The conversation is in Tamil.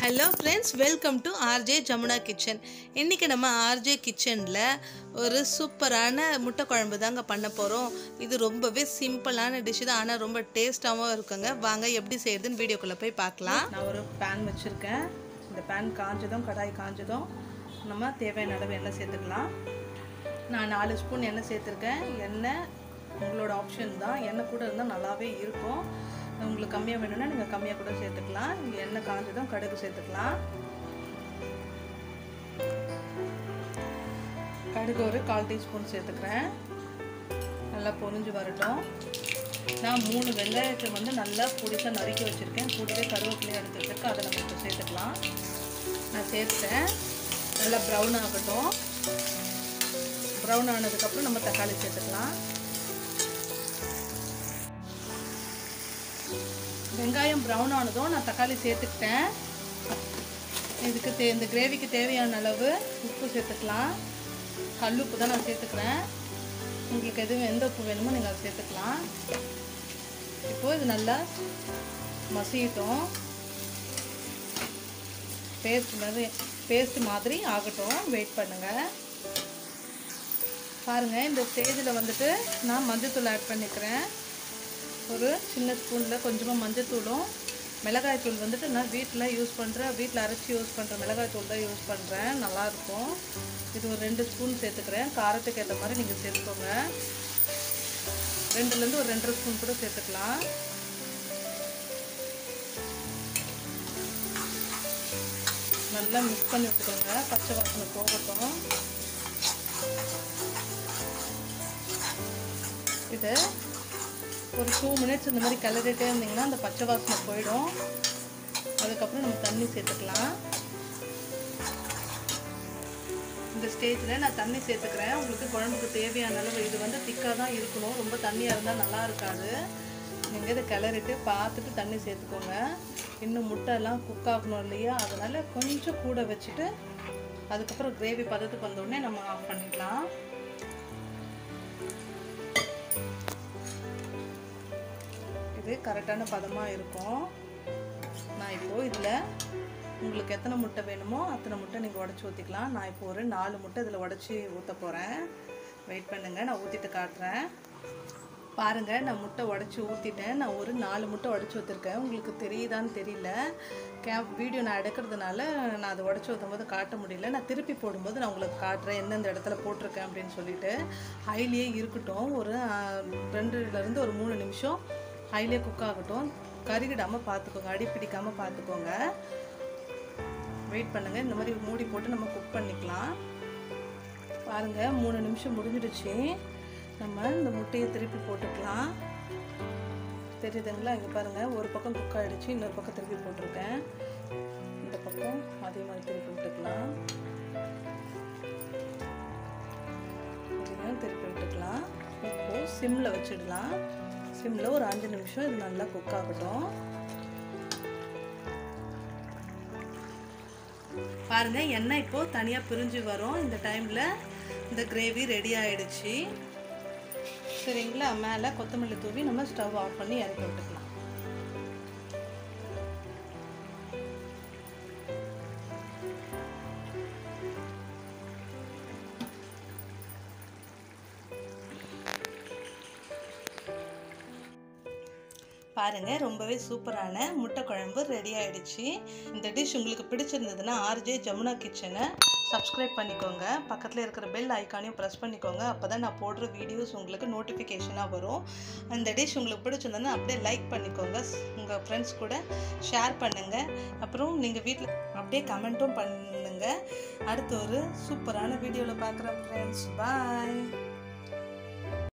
hello friends welcome to RJ Jamuna kitchen இன்றைக்கி நம்ம ஆர்ஜே கிச்சனில் ஒரு சூப்பரான முட்டை குழம்பு தாங்க பண்ண போகிறோம் இது ரொம்பவே சிம்பிளான டிஷ்ஷு தான் ஆனால் ரொம்ப டேஸ்ட்டாகவும் இருக்குங்க வாங்க எப்படி செய்யறதுன்னு வீடியோக்குள்ளே போய் பார்க்கலாம் நான் ஒரு பேன் வச்சுருக்கேன் இந்த பேன் காஞ்சதும் கடாய் காஞ்சதும் நம்ம தேவையான அளவு எண்ணெய் சேர்த்துக்கலாம் நான் நாலு ஸ்பூன் எண்ணெய் சேர்த்துருக்கேன் எண்ணெய் உங்களோட ஆப்ஷன் தான் எண்ணெய் கூட இருந்தால் நல்லாவே இருக்கும் உங்களுக்கு கம்மியாக வேணும்னா நீங்கள் கம்மியாக கூட சேர்த்துக்கலாம் இங்கே எண்ணெய் காஞ்சதும் கடுகு சேர்த்துக்கலாம் கடுகு ஒரு கால் டீஸ்பூன் சேர்த்துக்கிறேன் நல்லா பொரிஞ்சு வரட்டும் நான் மூணு வெங்காயத்தை வந்து நல்லா பொடிசாக நறுக்கி வச்சுருக்கேன் கூடவே கருவேப்பிலையும் எடுத்து வச்சுருக்கேன் அதை நம்ம இப்போ சேர்த்துக்கலாம் நான் சேர்த்தேன் நல்லா ப்ரௌன் ஆகட்டும் ப்ரௌன் ஆனதுக்கப்புறம் நம்ம தக்காளி சேர்த்துக்கலாம் வெங்காயம் ப்ரௌன் ஆனதும் நான் தக்காளி சேர்த்துக்கிட்டேன் இதுக்கு தே இந்த கிரேவிக்கு தேவையான அளவு உப்பு சேர்த்துக்கலாம் கல் உப்பு தான் நான் சேர்த்துக்கிறேன் உங்களுக்கு எதுவும் எந்த உப்பு வேணுமோ நீங்கள் அதை சேர்த்துக்கலாம் இப்போது இது நல்லா மசியட்டும் பேஸ்ட் மாதிரி பேஸ்ட் மாதிரி ஆகட்டும் வெயிட் பண்ணுங்கள் பாருங்கள் இந்த ஸ்டேஜில் வந்துட்டு நான் மஞ்சத்தூள் ஆட் பண்ணிக்கிறேன் ஒரு சின்ன ஸ்பூனில் கொஞ்சமாக மஞ்சத்தூளும் மிளகாய் தூள் வந்துட்டு நான் வீட்டில் யூஸ் பண்ணுறேன் வீட்டில் அரைச்சி யூஸ் பண்ணுற மிளகாய் தூள் தான் யூஸ் பண்ணுறேன் நல்லாயிருக்கும் இது ஒரு ரெண்டு ஸ்பூன் சேர்த்துக்கிறேன் காரத்துக்கு ஏற்ற மாதிரி நீங்கள் சேர்த்துக்கோங்க ரெண்டுலேருந்து ஒரு ரெண்டரை ஸ்பூன் கூட சேர்த்துக்கலாம் நல்லா மிக்ஸ் பண்ணி விட்டுக்கோங்க பச்சை வாசனை போகட்டும் இது ஒரு டூ மினிட்ஸ் இந்த மாதிரி கிளறிட்டே இருந்தீங்கன்னா அந்த பச்சை வாசனை போயிடும் அதுக்கப்புறம் நம்ம தண்ணி சேர்த்துக்கலாம் இந்த ஸ்டேஜில் நான் தண்ணி சேர்த்துக்கிறேன் உங்களுக்கு குழம்புக்கு தேவையான அளவு இது வந்து திக்காக தான் இருக்கணும் ரொம்ப தண்ணியாக இருந்தால் நல்லா இருக்காது நீங்கள் இதை கிளறிட்டு பார்த்துட்டு தண்ணி சேர்த்துக்கோங்க இன்னும் முட்டைலாம் குக் ஆகணும் இல்லையா அதனால் கொஞ்சம் கூட வச்சுட்டு அதுக்கப்புறம் கிரேவி பதத்துக்கு வந்தோடனே நம்ம ஆஃப் பண்ணிடலாம் இது கரெக்டான பதமாக இருக்கும் நான் இப்போது இதில் உங்களுக்கு எத்தனை முட்டை வேணுமோ அத்தனை முட்டை நீங்கள் உடச்சி ஊற்றிக்கலாம் நான் இப்போ ஒரு நாலு முட்டை இதில் உடச்சி ஊற்ற போகிறேன் வெயிட் பண்ணுங்கள் நான் ஊற்றிட்டு காட்டுறேன் பாருங்கள் நான் முட்டை உடச்சி ஊற்றிட்டேன் நான் ஒரு நாலு முட்டை உடச்சி ஊற்றிருக்கேன் உங்களுக்கு தெரியுதான்னு தெரியல கேப் வீடியோ நான் எடுக்கிறதுனால நான் அதை உடச்சி ஊற்றும் போது காட்ட முடியல நான் திருப்பி போடும்போது நான் உங்களுக்கு காட்டுறேன் எந்தெந்த இடத்துல போட்டிருக்கேன் அப்படின்னு சொல்லிட்டு ஹைலியே இருக்கட்டும் ஒரு ரெண்டுலேருந்து ஒரு மூணு நிமிஷம் ஹைலியே குக் ஆகட்டும் கருகிடாமல் பார்த்துக்கோங்க அடி பிடிக்காமல் பார்த்துக்கோங்க வெயிட் பண்ணுங்கள் இந்த மாதிரி மூடி போட்டு நம்ம குக் பண்ணிக்கலாம் பாருங்கள் மூணு நிமிஷம் முடிஞ்சிடுச்சு நம்ம இந்த முட்டையை திருப்பி போட்டுக்கலாம் தெரியுதுங்களா இங்கே பாருங்கள் ஒரு பக்கம் குக் ஆகிடுச்சு இன்னொரு பக்கம் திருப்பி போட்டிருக்கேன் இந்த பக்கம் அதே மாதிரி திருப்பி விட்டுக்கலாம் இதையும் திருப்பி விட்டுக்கலாம் இப்போது சிம்மில் வச்சிடலாம் சிம்மில் ஒரு அஞ்சு நிமிஷம் இது நல்லா குக் ஆகட்டும் பாருங்கள் எண்ணெய் இப்போது தனியாக பிரிஞ்சு வரும் இந்த டைமில் இந்த கிரேவி ரெடி ஆகிடுச்சு சரிங்களா மேலே கொத்தமல்லி தூவி நம்ம ஸ்டவ் ஆஃப் பண்ணி இறக்கி விட்டுக்கலாம் பாருங்கள் ரொம்பவே சூப்பரான முட்டை குழம்பு ரெடி ஆகிடுச்சு இந்த டிஷ் உங்களுக்கு பிடிச்சிருந்ததுன்னா ஆர்ஜே ஜமுனா கிச்சனை சப்ஸ்கிரைப் பண்ணிக்கோங்க பக்கத்தில் இருக்கிற பெல் ஐக்கானையும் ப்ரெஸ் பண்ணிக்கோங்க அப்போ தான் நான் போடுற வீடியோஸ் உங்களுக்கு நோட்டிஃபிகேஷனாக வரும் அந்த டிஷ் உங்களுக்கு பிடிச்சிருந்ததுன்னா அப்படியே லைக் பண்ணிக்கோங்க உங்கள் ஃப்ரெண்ட்ஸ் கூட ஷேர் பண்ணுங்கள் அப்புறம் நீங்கள் வீட்டில் அப்படியே கமெண்ட்டும் பண்ணுங்கள் அடுத்து ஒரு சூப்பரான வீடியோவில் பார்க்குறேன் ஃப்ரெண்ட்ஸ் பாய்